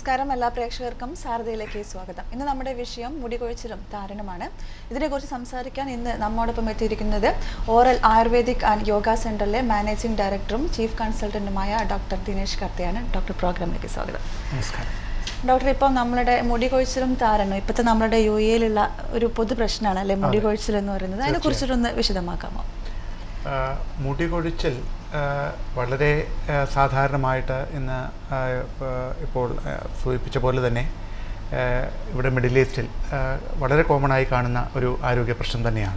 നമസ്കാരം എല്ലാ പ്രേക്ഷകർക്കും സാരഥയിലേക്ക് സ്വാഗതം ഇന്ന് നമ്മുടെ വിഷയം മുടി കൊഴിച്ചിലും താരനുമാണ് ഇതിനെക്കുറിച്ച് സംസാരിക്കാൻ ഇന്ന് നമ്മോടൊപ്പം എത്തിയിരിക്കുന്നത് ഓറൽ ആയുർവേദിക് ആൻഡ് യോഗ സെന്ററിലെ മാനേജിംഗ് ഡയറക്ടറും ചീഫ് കൺസൾട്ടന്റുമായ ഡോക്ടർ ദിനേശ് കർത്തയാണ് ഡോക്ടർ പ്രോഗ്രാമിലേക്ക് സ്വാഗതം നമസ്കാരം ഡോക്ടർ ഇപ്പോൾ നമ്മളുടെ മുടി കൊഴിച്ചിലും താരനും ഇപ്പോഴത്തെ നമ്മുടെ യു എയിലുള്ള ഒരു പൊതു പ്രശ്നമാണ് അല്ലെ മുടി കൊഴിച്ചിൽ എന്ന് പറയുന്നത് അതിനെ കുറിച്ചിട്ടൊന്ന് വിശദമാക്കാമോ ആ, മുടി കൊഴിച്ചിൽ ആ, വളരെ ആ, സാധാരണമായിട്ട് ഇന്ന് ആ, ആ, ഇപ്പോൾ ആ, സൂചിപ്പിച്ച പോലെ തന്നെ ആ, ഇവിടെ മിഡിൽ ഈസ്റ്റിൽ ആ, വളരെ കോമൺ ആയി കാണുന്ന ഒരു ആരോഗ്യ പ്രശ്നം തന്നെയാണ്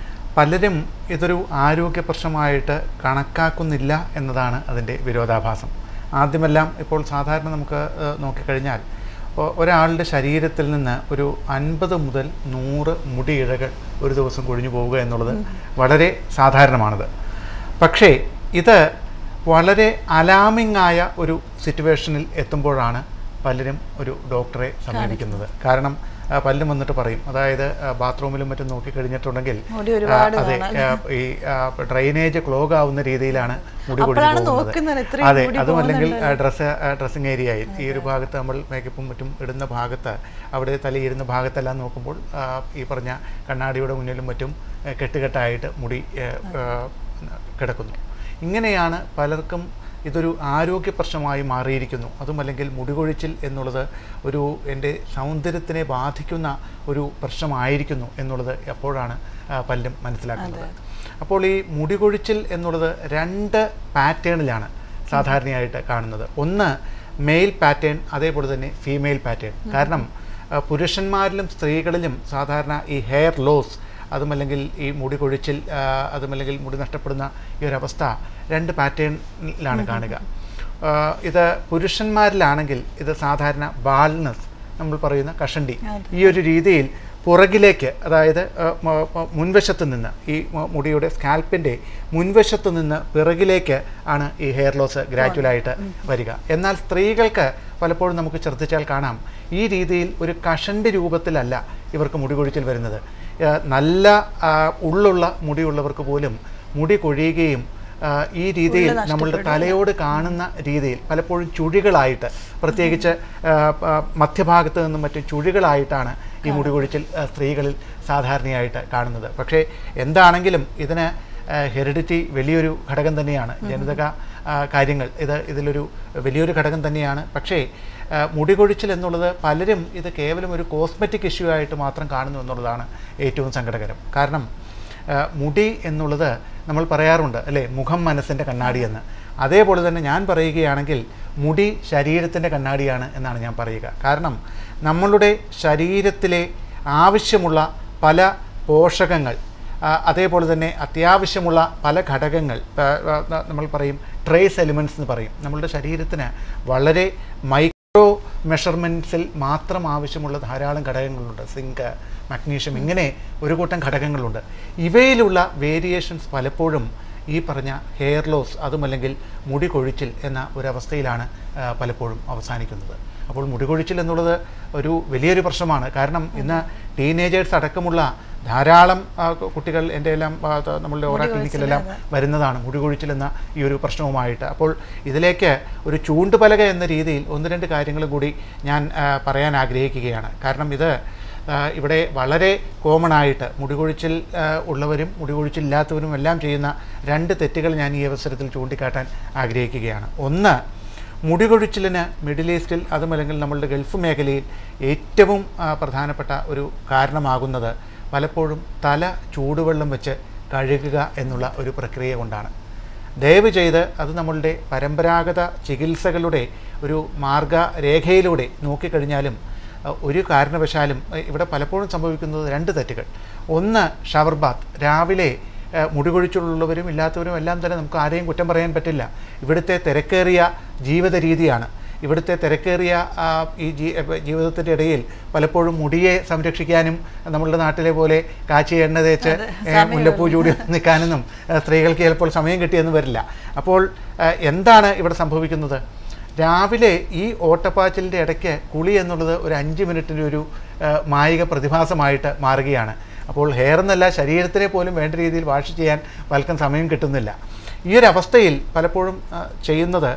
പലരും ഇതൊരു ആരോഗ്യ പ്രശ്നമായിട്ട് കണക്കാക്കുന്നില്ല എന്നതാണ് അതിൻ്റെ വിരോധാഭാസം ആദ്യമെല്ലാം ഇപ്പോൾ സാധാരണ നമുക്ക് ആ, നോക്കിക്കഴിഞ്ഞാൽ ഒ- ഒരാളുടെ ശരീരത്തിൽ നിന്ന് ഒരു അൻപത് മുതൽ നൂറ് മുടിയിഴകൾ ഒരു ദിവസം കൊഴിഞ്ഞു പോവുക എന്നുള്ളത് വളരെ സാധാരണമാണത് പക്ഷേ ഇത് വളരെ അലാമിംഗ് ആയ ഒരു സിറ്റുവേഷനിൽ എത്തുമ്പോഴാണ് പലരും ഒരു ഡോക്ടറെ സമീപിക്കുന്നത് കാരണം ആ, പലരും വന്നിട്ട് പറയും അതായത് ആ, ബാത്റൂമിലും മറ്റും നോക്കിക്കഴിഞ്ഞിട്ടുണ്ടെങ്കിൽ മുടി ആ, ഒരുപാട് അതെ ആ, ഈ ഡ്രൈനേജ് ക്ലോഗ് ആവുന്ന രീതിയിലാണ് മുടി കൊഴിഞ്ഞു അപ്പോഴാണ് പോകുന്നത് നോക്കുന്നത് ഇത്രയും അതെ മുടി അതും അല്ലെങ്കിൽ പോകുന്നുണ്ടല്ലോ. ഡ്രസ്സ് ഡ്രസ്സിങ് ഏരിയയിൽ ഈ ഒരു ഭാഗത്ത് നമ്മൾ മേക്കപ്പും മറ്റും ഇടുന്ന ഭാഗത്ത് അവിടെ തലയിരുന്ന ഭാഗത്തെല്ലാം നോക്കുമ്പോൾ ആ, ഈ പറഞ്ഞ കണ്ണാടിയുടെ മുന്നിലും മറ്റും ആ, കെട്ടുകെട്ടായിട്ട് മുടി ആ, ആ, കിടക്കുന്നു ഇങ്ങനെയാണ് പലർക്കും ഇതൊരു ആരോഗ്യ പ്രശ്നമായി മാറിയിരിക്കുന്നു അതും അല്ലെങ്കിൽ മുടികൊഴിച്ചിൽ എന്നുള്ളത് ഒരു എൻ്റെ സൗന്ദര്യത്തിനെ ബാധിക്കുന്ന ഒരു പ്രശ്നമായിരിക്കുന്നു എന്നുള്ളത് എപ്പോഴാണ് ആ, പലരും മനസ്സിലാക്കുന്നത് അപ്പോൾ ഈ മുടികൊഴിച്ചിൽ എന്നുള്ളത് രണ്ട് പാറ്റേണിലാണ് സാധാരണയായിട്ട് കാണുന്നത് ഒന്ന് മെയിൽ പാറ്റേൺ അതേപോലെ തന്നെ ഫീമെയിൽ പാറ്റേൺ കാരണം ആ, പുരുഷന്മാരിലും സ്ത്രീകളിലും സാധാരണ ഈ ഹെയർ ലോസ് അതുമല്ലെങ്കിൽ ഈ മുടി കൊഴിച്ചിൽ ആ, അതുമല്ലെങ്കിൽ മുടി നഷ്ടപ്പെടുന്ന ഈ ഒരു അവസ്ഥ രണ്ട് പാറ്റേണിലാണ് കാണുക ആ, ഇത് പുരുഷന്മാരിലാണെങ്കിൽ ഇത് സാധാരണ ബാൾനെസ് നമ്മൾ പറയുന്ന കഷണ്ടി ഈ ഒരു രീതിയിൽ പുറകിലേക്ക് അതായത് ആ, മ- മ- മുൻവശത്ത് നിന്ന് ഈ മ- മുടിയുടെ സ്കാൽപ്പിൻ്റെ മുൻവശത്ത് നിന്ന് പിറകിലേക്ക് ആണ് ഈ ഹെയർ ലോസ് ഗ്രാജുവലായിട്ട് വരിക എന്നാൽ സ്ത്രീകൾക്ക് പലപ്പോഴും നമുക്ക് ശ്രദ്ധിച്ചാൽ കാണാം ഈ രീതിയിൽ ഒരു കഷണ്ടി രൂപത്തിലല്ല ഇവർക്ക് മുടി കൊഴിച്ചിൽ വരുന്നത് ആ, നല്ല ആ, ഉള്ളുള്ള മുടിയുള്ളവർക്ക് പോലും മുടി കൊഴിയുകയും ആ, ഈ രീതിയിൽ നമ്മളുടെ തലയോട് കാണുന്ന രീതിയിൽ പലപ്പോഴും ചുഴികളായിട്ട് പ്രത്യേകിച്ച് ആ, ആ, മധ്യഭാഗത്ത് നിന്നും മറ്റും ചുഴികളായിട്ടാണ് ഈ മുടി കൊഴിച്ചിൽ ആ, സ്ത്രീകളിൽ സാധാരണയായിട്ട് കാണുന്നത് പക്ഷേ എന്താണെങ്കിലും ഇതിന് ഹെറിഡിറ്റി വലിയൊരു ഘടകം തന്നെയാണ് ജനിതക ആ, കാര്യങ്ങൾ ഇത് ഇതിലൊരു വലിയൊരു ഘടകം തന്നെയാണ് പക്ഷേ ആ, മുടി കൊഴിച്ചിൽ എന്നുള്ളത് പലരും ഇത് കേവലം ഒരു കോസ്മെറ്റിക് ഇഷ്യൂ ആയിട്ട് മാത്രം കാണുന്നു എന്നുള്ളതാണ് ഏറ്റവും സങ്കടകരം കാരണം ആ, മുടി എന്നുള്ളത് നമ്മൾ പറയാറുണ്ട് അല്ലേ മുഖം മനസ്സിൻ്റെ കണ്ണാടി എന്ന് അതേപോലെ തന്നെ ഞാൻ പറയുകയാണെങ്കിൽ മുടി ശരീരത്തിൻ്റെ കണ്ണാടിയാണ് എന്നാണ് ഞാൻ പറയുക കാരണം നമ്മളുടെ ശരീരത്തിലെ ആവശ്യമുള്ള പല പോഷകങ്ങൾ ആ, അതേപോലെ തന്നെ അത്യാവശ്യമുള്ള പല ഘടകങ്ങൾ ആ, ആ, നമ്മൾ പറയും ട്രേസ് എലിമെൻറ്റ്സ് എന്ന് പറയും നമ്മളുടെ ശരീരത്തിന് വളരെ മൈക്രോ മെഷർമെൻറ്റ്സിൽ മാത്രം ആവശ്യമുള്ള ധാരാളം ഘടകങ്ങളുണ്ട് സിങ്ക് മഗ്നീഷ്യം ഇങ്ങനെ ഒരു കൂട്ടം ഘടകങ്ങളുണ്ട് ഇവയിലുള്ള വേരിയേഷൻസ് പലപ്പോഴും ഈ പറഞ്ഞ ഹെയർ ലോസ് അതുമല്ലെങ്കിൽ മുടി കൊഴിച്ചിൽ എന്ന ഒരവസ്ഥയിലാണ് ആ, പലപ്പോഴും അവസാനിക്കുന്നത് അപ്പോൾ മുടി കൊഴിച്ചിൽ എന്നുള്ളത് ഒരു വലിയൊരു പ്രശ്നമാണ് കാരണം ഇന്ന് ടീനേജേഴ്സ് അടക്കമുള്ള ധാരാളം ആ, കുട്ടികൾ എൻ്റെ എല്ലാം ആ, ത- നമ്മളുടെ ഓരോ ക്ലിനിക്കിലെല്ലാം വരുന്നതാണ് മുടി കൊഴിച്ചിൽ എന്ന ഈ ഒരു പ്രശ്നവുമായിട്ട് അപ്പോൾ ഇതിലേക്ക് ഒരു ചൂണ്ടുപലക എന്ന രീതിയിൽ ഒന്ന് രണ്ട് കാര്യങ്ങളും കൂടി ഞാൻ ആ, പറയാൻ ആഗ്രഹിക്കുകയാണ് കാരണം ഇത് ആ, ഇവിടെ വളരെ കോമൺ ആയിട്ട് മുടികൊഴിച്ചിൽ ആ, ഉള്ളവരും മുടികൊഴിച്ചില്ലാത്തവരും എല്ലാം ചെയ്യുന്ന രണ്ട് തെറ്റുകൾ ഞാൻ ഈ അവസരത്തിൽ ചൂണ്ടിക്കാട്ടാൻ ആഗ്രഹിക്കുകയാണ് ഒന്ന് മുടികൊഴിച്ചിലിന് മിഡിൽ ഈസ്റ്റിൽ അതുമല്ലെങ്കിൽ നമ്മളുടെ ഗൾഫ് മേഖലയിൽ ഏറ്റവും ആ, പ്രധാനപ്പെട്ട ഒരു കാരണമാകുന്നത് പലപ്പോഴും തല ചൂടുവെള്ളം വെച്ച് കഴുകുക എന്നുള്ള ഒരു പ്രക്രിയ കൊണ്ടാണ് ദയവ് ചെയ്ത് അത് നമ്മളുടെ പരമ്പരാഗത ചികിത്സകളുടെ ഒരു മാർഗരേഖയിലൂടെ നോക്കിക്കഴിഞ്ഞാലും അഹ് ഒരു കാരണവശാലും അഹ് ഇവിടെ പലപ്പോഴും സംഭവിക്കുന്നത് രണ്ട് തെറ്റുകൾ ഒന്ന് ഷവർ ബാത്ത് രാവിലെ അഹ് മുടികൊഴിച്ചുള്ളവരും ഇല്ലാത്തവരും എല്ലാം തന്നെ നമുക്ക് ആരെയും കുറ്റം പറയാൻ പറ്റില്ല ഇവിടുത്തെ തിരക്കേറിയ ജീവിത രീതിയാണ് ഇവിടുത്തെ തിരക്കേറിയ ആ, ഈ ജീ ജീവിതത്തിൻ്റെ ഇടയിൽ പലപ്പോഴും മുടിയെ സംരക്ഷിക്കാനും നമ്മളുടെ നാട്ടിലെ പോലെ കാച്ചി എണ്ണ തേച്ച് ഏ, മുല്ലപ്പൂ ചൂടി നിൽക്കാനൊന്നും ആ, സ്ത്രീകൾക്ക് ചിലപ്പോൾ സമയം കിട്ടിയെന്ന് വരില്ല അപ്പോൾ ആ, എന്താണ് ഇവിടെ സംഭവിക്കുന്നത് രാവിലെ ഈ ഓട്ടപ്പാച്ചിലിൻ്റെ ഇടയ്ക്ക് കുളി എന്നുള്ളത് ഒരു അഞ്ച് മിനിറ്റിൻ്റെ ഒരു ആ, മായിക പ്രതിഭാസമായിട്ട് മാറുകയാണ് അപ്പോൾ ഹെയർ എന്നല്ല ശരീരത്തിനെ പോലും വേണ്ട രീതിയിൽ വാഷ് ചെയ്യാൻ പലർക്കും സമയം കിട്ടുന്നില്ല ഈ ഒരു അവസ്ഥയിൽ പലപ്പോഴും ആ, ചെയ്യുന്നത്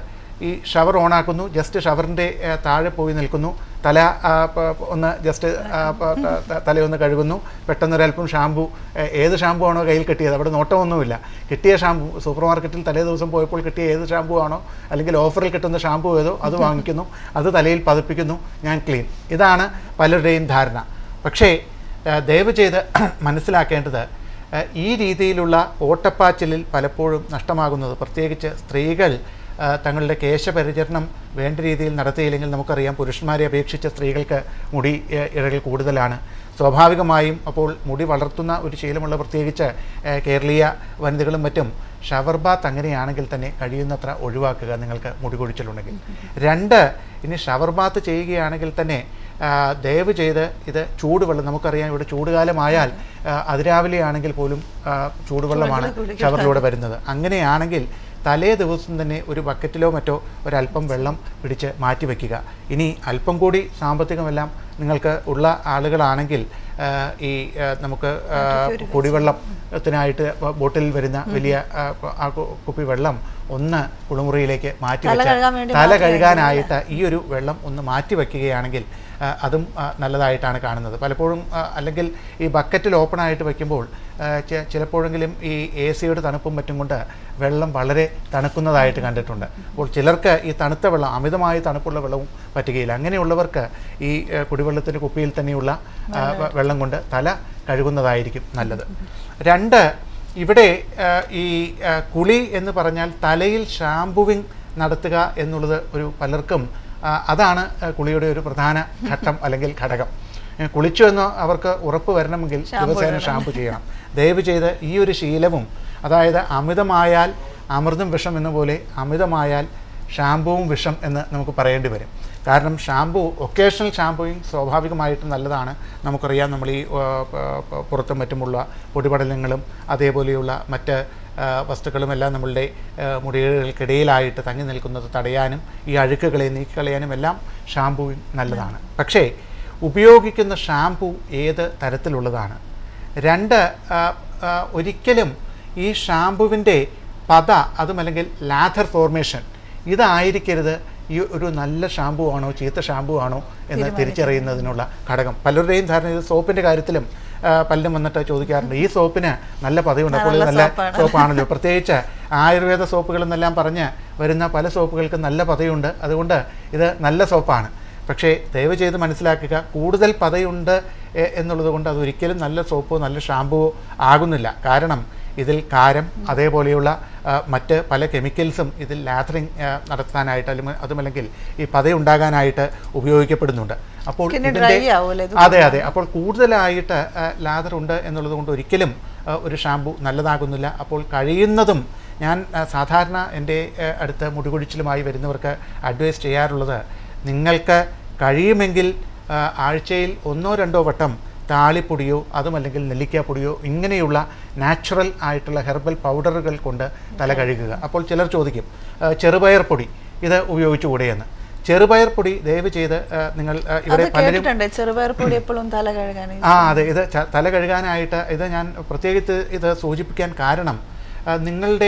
ഈ ഷവർ ഓണാക്കുന്നു ജസ്റ്റ് ഷവറിൻ്റെ താഴെ പോയി നിൽക്കുന്നു തല ആ, പ- പ- ഒന്ന് ജസ്റ്റ് ആ, പ- ത- ത- തലയൊന്ന് കഴുകുന്നു പെട്ടെന്നൊരല്പം ഷാമ്പു ഏ, ഏത് ഷാമ്പു ആണോ കയ്യിൽ കിട്ടിയത് അവിടെ നോട്ടമൊന്നുമില്ല കിട്ടിയ ഷാമ്പു സൂപ്പർ മാർക്കറ്റിൽ തലേ ദിവസം പോയപ്പോൾ കിട്ടിയ ഏത് ഷാമ്പു ആണോ അല്ലെങ്കിൽ ഓഫറിൽ കിട്ടുന്ന ഷാമ്പു ഏതോ അത് വാങ്ങിക്കുന്നു അത് തലയിൽ പതിപ്പിക്കുന്നു ഞാൻ ക്ലീൻ ഇതാണ് പലരുടെയും ധാരണ പക്ഷേ ആ, ദയവ് ചെയ്ത് മനസ്സിലാക്കേണ്ടത് ആ, ഈ രീതിയിലുള്ള ഓട്ടപ്പാച്ചിലിൽ പലപ്പോഴും നഷ്ടമാകുന്നത് പ്രത്യേകിച്ച് സ്ത്രീകൾ ആ, തങ്ങളുടെ കേശപരിചരണം വേണ്ട രീതിയിൽ നടത്തിയില്ലെങ്കിൽ നമുക്കറിയാം പുരുഷന്മാരെ അപേക്ഷിച്ച് സ്ത്രീകൾക്ക് മുടി ഏ, ഇഴകൾ കൂടുതലാണ് സ്വാഭാവികമായും അപ്പോൾ മുടി വളർത്തുന്ന ഒരു ശീലമുള്ള പ്രത്യേകിച്ച് ഏ, കേരളീയ വനിതകളും മറ്റും ഷവർ ബാത്ത് അങ്ങനെയാണെങ്കിൽ തന്നെ കഴിയുന്നത്ര ഒഴിവാക്കുക നിങ്ങൾക്ക് മുടി കൊഴിച്ചിലുണ്ടെങ്കിൽ രണ്ട് ഇനി ഷവർ ബാത്ത് ചെയ്യുകയാണെങ്കിൽ തന്നെ ആ, ദയവ് ചെയ്ത് ഇത് ചൂടുവെള്ളം നമുക്കറിയാം ഇവിടെ ചൂടുകാലമായാൽ ആ, അതിരാവിലെ ആണെങ്കിൽ പോലും ആ, ചൂടുവെള്ളമാണ് കുളിക്കണം. ഷവറിലൂടെ വരുന്നത് അങ്ങനെയാണെങ്കിൽ തലേ ദിവസം തന്നെ ഒരു ബക്കറ്റിലോ മറ്റോ ഒരല്പം വെള്ളം പിടിച്ച് മാറ്റി വയ്ക്കുക ഇനി അല്പം കൂടി സാമ്പത്തികമെല്ലാം നിങ്ങൾക്ക് ഉള്ള ആളുകളാണെങ്കിൽ ആ, ഈ ആ, നമുക്ക് ആ, കുടിവെള്ളത്തിനായിട്ട് ബോട്ടിൽ വരുന്ന വലിയ ആ, ആ കു- കുപ്പി വെള്ളം ഒന്ന് കുളിമുറിയിലേക്ക് മാറ്റി തല വെച്ച് കഴുകാൻ വേണ്ടി തല മാത്രമേ കഴുകാനായിട്ട് ഈ ഒരു വെള്ളം ഒന്ന് മാറ്റി വയ്ക്കുകയാണെങ്കിൽ ആ, അതും ആ, നല്ലതായിട്ടാണ് കാണുന്നത് പലപ്പോഴും ആ, അല്ലെങ്കിൽ ഈ ബക്കറ്റിൽ ഓപ്പൺ ആയിട്ട് വയ്ക്കുമ്പോൾ ആ, ചെ- ചിലപ്പോഴെങ്കിലും ഈ എ സിയുടെ തണുപ്പും മറ്റും കൊണ്ട് വെള്ളം വളരെ തണുക്കുന്നതായിട്ട് കണ്ടിട്ടുണ്ട് അപ്പോൾ ചിലർക്ക് ഈ തണുത്ത വെള്ളം അമിതമായി തണുപ്പുള്ള വെള്ളവും പറ്റുകയില്ല അങ്ങനെയുള്ളവർക്ക് ഈ ആ, കുടിവെള്ളത്തിൻ്റെ കുപ്പിയിൽ തന്നെയുള്ള ആ, വെ- വെള്ളം കൊണ്ട് തല കഴുകുന്നതായിരിക്കും നല്ലത് രണ്ട് ഇവിടെ ആ, ഈ ആ, കുളി എന്ന് പറഞ്ഞാൽ തലയിൽ ഷാംപൂവിങ് നടത്തുക എന്നുള്ളത് ഒരു പലർക്കും ആ, അതാണ് ആ, കുളിയുടെ ഒരു പ്രധാന ഘട്ടം അല്ലെങ്കിൽ ഘടകം ഏ, കുളിച്ചു എന്ന് അവർക്ക് ഉറപ്പ് വരണമെങ്കിൽ ദിവസേന ഷാമ്പു ചെയ്യണം ദയവ് ചെയ്ത് ഈ ഒരു ശീലവും അതായത് അമിതമായാൽ അമൃതും വിഷം എന്ന പോലെ അമിതമായാൽ ഷാമ്പുവും വിഷം എന്ന് നമുക്ക് പറയേണ്ടി വരും കാരണം ഷാമ്പു ഒക്കേഷണൽ ഷാമ്പൂയിങ് സ്വാഭാവികമായിട്ടും നല്ലതാണ് നമുക്കറിയാം നമ്മൾ ഈ ആ, പ- പ- പുറത്തും മറ്റുമുള്ള പൊടിപടലങ്ങളും അതേപോലെയുള്ള മറ്റ് ആ, വസ്തുക്കളും എല്ലാം നമ്മളുടെ ആ, മുടികൾക്കിടയിലായിട്ട് തങ്ങി നിൽക്കുന്നത് തടയാനും ഈ അഴുക്കുകളെ നീക്കിക്കളയാനും എല്ലാം ഷാമ്പൂയിങ് നല്ലതാണ് പക്ഷേ ഉപയോഗിക്കുന്ന ഷാമ്പു ഏത് തരത്തിലുള്ളതാണ് രണ്ട് ആ, ആ, ഒരിക്കലും ഈ ഷാമ്പുവിൻ്റെ പത അതുമല്ലെങ്കിൽ ലാഥർ ഫോർമേഷൻ ഇതായിരിക്കരുത് ഈ ഒരു നല്ല ഷാമ്പു ആണോ ചീത്ത ഷാമ്പു ആണോ എന്ന് തിരിച്ചറിയുന്നതിനുള്ള ഘടകം പലരുടെയും ധാരണ ഇത് സോപ്പിൻ്റെ കാര്യത്തിലും ആ, പലരും വന്നിട്ട് ചോദിക്കാറുണ്ട് ഈ സോപ്പിന് നല്ല പതയുണ്ട് അപ്പോൾ ഇത് നല്ല നല്ല സോപ്പാണ്. സോപ്പാണല്ലോ പ്രത്യേകിച്ച് ആയുർവേദ സോപ്പുകളെന്നെല്ലാം പറഞ്ഞ് വരുന്ന പല സോപ്പുകൾക്ക് നല്ല പതയുണ്ട് അതുകൊണ്ട് ഇത് നല്ല സോപ്പാണ് പക്ഷേ ദയവ് ചെയ്ത് മനസ്സിലാക്കുക കൂടുതൽ പതയുണ്ട് എ- എന്നുള്ളത് കൊണ്ട് അതൊരിക്കലും നല്ല സോപ്പോ നല്ല ഷാമ്പുവോ ആകുന്നില്ല കാരണം ഇതിൽ കാരം അതേപോലെയുള്ള ആ, മറ്റ് പല കെമിക്കൽസും ഇതിൽ ലാഥറിങ് നടത്താനായിട്ട് അല്ലെങ്കിൽ അതുമല്ലെങ്കിൽ ഈ പതയുണ്ടാകാനായിട്ട് ഉപയോഗിക്കപ്പെടുന്നുണ്ട് അപ്പോൾ Skin ഇതിൻ്റെ dry ആവുമല്ലോ ഇത് അതെ അതെ അപ്പോൾ കൂടുതലായിട്ട് ലാദർ ഉണ്ട് എന്നുള്ളത് കൊണ്ട് ഒരിക്കലും ആ, ഒരു ഷാമ്പു നല്ലതാകുന്നില്ല അപ്പോൾ കഴിയുന്നതും ഞാൻ ആ, സാധാരണ എൻ്റെ ആ, അടുത്ത് മുടികൊഴിച്ചിലുമായി വരുന്നവർക്ക് അഡ്വൈസ് ചെയ്യാറുള്ളത് നിങ്ങൾക്ക് കഴിയുമെങ്കിൽ ആ, ആഴ്ചയിൽ ഒന്നോ രണ്ടോ വട്ടം താളിപ്പൊടിയോ അതുമല്ലെങ്കിൽ നെല്ലിക്കാപ്പൊടിയോ ഇങ്ങനെയുള്ള നാച്ചുറൽ ആയിട്ടുള്ള ഹെർബൽ പൗഡറുകൾ കൊണ്ട് തല കഴുകുക അപ്പോൾ ചിലർ ചോദിക്കും ആ, ചെറുപയർ പൊടി ഇത് ഉപയോഗിച്ചുകൂടെയെന്ന് ചെറുപയർ പൊടി ദയവ് ചെയ്ത് ആ, നിങ്ങൾ ആ, അത് ഇവിടെ പലരും കേട്ടിട്ടുണ്ട് ചെറുപയർ പൊടി എപ്പോഴും തല കഴുകാൻ ആ അതെ ഇത് ച- തല കഴുകാനായിട്ട് ഇത് ഞാൻ പ്രത്യേകിച്ച് ഇത് സൂചിപ്പിക്കാൻ കാരണം ആ, നിങ്ങളുടെ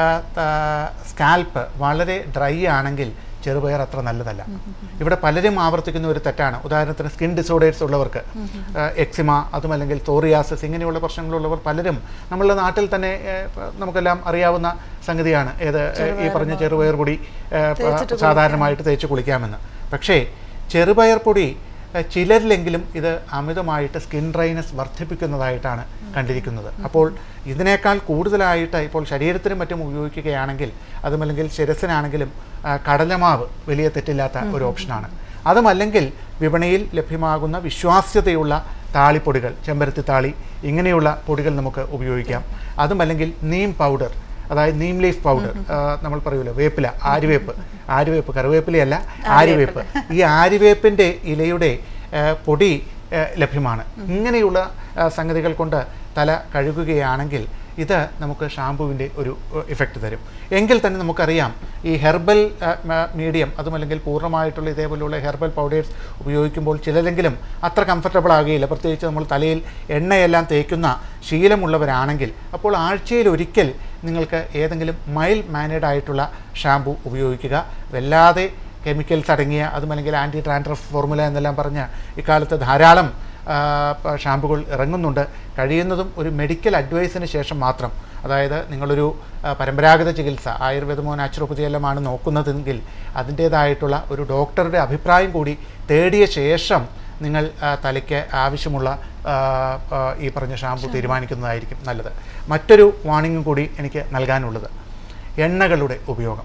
സ്കാൽപ്പ് വളരെ ഡ്രൈ ആണെങ്കിൽ ചെറുപയർ അത്ര നല്ലതല്ല ഇവിടെ പലരും ആവർത്തിക്കുന്ന ഒരു തെറ്റാണ് ഉദാഹരണത്തിന് സ്കിൻ ഡിസോർഡേഴ്സ് ഉള്ളവർക്ക് എക്സിമ അതുമല്ലെങ്കിൽ തോറിയാസിസ് ഇങ്ങനെയുള്ള പ്രശ്നങ്ങളുള്ളവർ പലരും നമ്മളുടെ നാട്ടിൽ തന്നെ ആ, നമുക്കെല്ലാം അറിയാവുന്ന സംഗതിയാണ് ഏത് ഈ പറഞ്ഞ ചെറുപയർ പൊടി ആ, സാധാരണമായിട്ട് തേച്ച് കുളിക്കാമെന്ന് പക്ഷേ ചെറുപയർ പൊടി ഏഹ് ചിലരിലെങ്കിലും ഇത് അമിതമായിട്ട് സ്കിൻ ഡ്രൈനസ് വർദ്ധിപ്പിക്കുന്നതായിട്ടാണ് കണ്ടിരിക്കുന്നത് അപ്പോൾ ഇതിനേക്കാൾ കൂടുതലായിട്ട് ഇപ്പോൾ ശരീരത്തിനും മറ്റും ഉപയോഗിക്കുകയാണെങ്കിൽ അതുമല്ലെങ്കിൽ ശിരസിനാണെങ്കിലും ആ, കടലമാവ് വലിയ തെറ്റില്ലാത്ത ഒരു ഓപ്ഷനാണ് അതുമല്ലെങ്കിൽ വിപണിയിൽ ലഭ്യമാകുന്ന വിശ്വാസ്യതയുള്ള താളിപ്പൊടികൾ ചെമ്പരത്തി താളി ഇങ്ങനെയുള്ള പൊടികൾ നമുക്ക് ഉപയോഗിക്കാം അതുമല്ലെങ്കിൽ നീം പൗഡർ അതായത് നീം ലീഫ് പൗഡർ നമ്മൾ പറയുമല്ലോ വേപ്പില ആര്യവേപ്പ് ആര്യവേപ്പ് കറിവേപ്പിലയല്ല ആര്യവേപ്പ് ഈ ആര്യവേപ്പിൻ്റെ ഇലയുടെ ആ, പൊടി ആ, ലഭ്യമാണ് ഇങ്ങനെയുള്ള ആ, സംഗതികൾ കൊണ്ട് തല കഴുകുകയാണെങ്കിൽ ഇത് നമുക്ക് ഷാമ്പുവിൻ്റെ ഒരു ഇഫക്റ്റ് തരും എങ്കിൽ തന്നെ നമുക്കറിയാം ഈ ഹെർബൽ മീഡിയം അതുമല്ലെങ്കിൽ പൂർണ്ണമായിട്ടുള്ള ഇതേപോലെയുള്ള ഹെർബൽ പൗഡേഴ്സ് ഉപയോഗിക്കുമ്പോൾ ചിലരെങ്കിലും അത്ര കംഫർട്ടബിൾ ആകുകയില്ല പ്രത്യേകിച്ച് നമ്മൾ തലയിൽ എണ്ണയെല്ലാം തേക്കുന്ന ശീലമുള്ളവരാണെങ്കിൽ അപ്പോൾ ആഴ്ചയിൽ ഒരിക്കൽ നിങ്ങൾക്ക് ഏതെങ്കിലും മൈൽഡ് മാനേഡ് ആയിട്ടുള്ള ഷാമ്പു ഉപയോഗിക്കുക വല്ലാതെ കെമിക്കൽസ് അടങ്ങിയ അതുമല്ലെങ്കിൽ ആൻറ്റി ട്രാൻഡ്രഫ് ഫോർമുല എന്നെല്ലാം പറഞ്ഞ് ഇക്കാലത്ത് ധാരാളം ആ, പ- ഷാമ്പുകൾ ഇറങ്ങുന്നുണ്ട് കഴിയുന്നതും ഒരു മെഡിക്കൽ അഡ്വൈസിന് ശേഷം മാത്രം അതായത് നിങ്ങളൊരു ആ, പരമ്പരാഗത ചികിത്സ ആയുർവേദമോ നാച്ചുറോപ്പതിയെല്ലാമാണ് നോക്കുന്നതെങ്കിൽ അതിൻ്റേതായിട്ടുള്ള ഒരു ഡോക്ടറുടെ അഭിപ്രായം കൂടി തേടിയ ശേഷം നിങ്ങൾ ആ, തലയ്ക്ക് ആവശ്യമുള്ള ആ, ആ, ഈ പറഞ്ഞ ഷാമ്പു തീരുമാനിക്കുന്നതായിരിക്കും നല്ലത് മറ്റൊരു വാണിംഗും കൂടി എനിക്ക് നൽകാനുള്ളത് എണ്ണകളുടെ ഉപയോഗം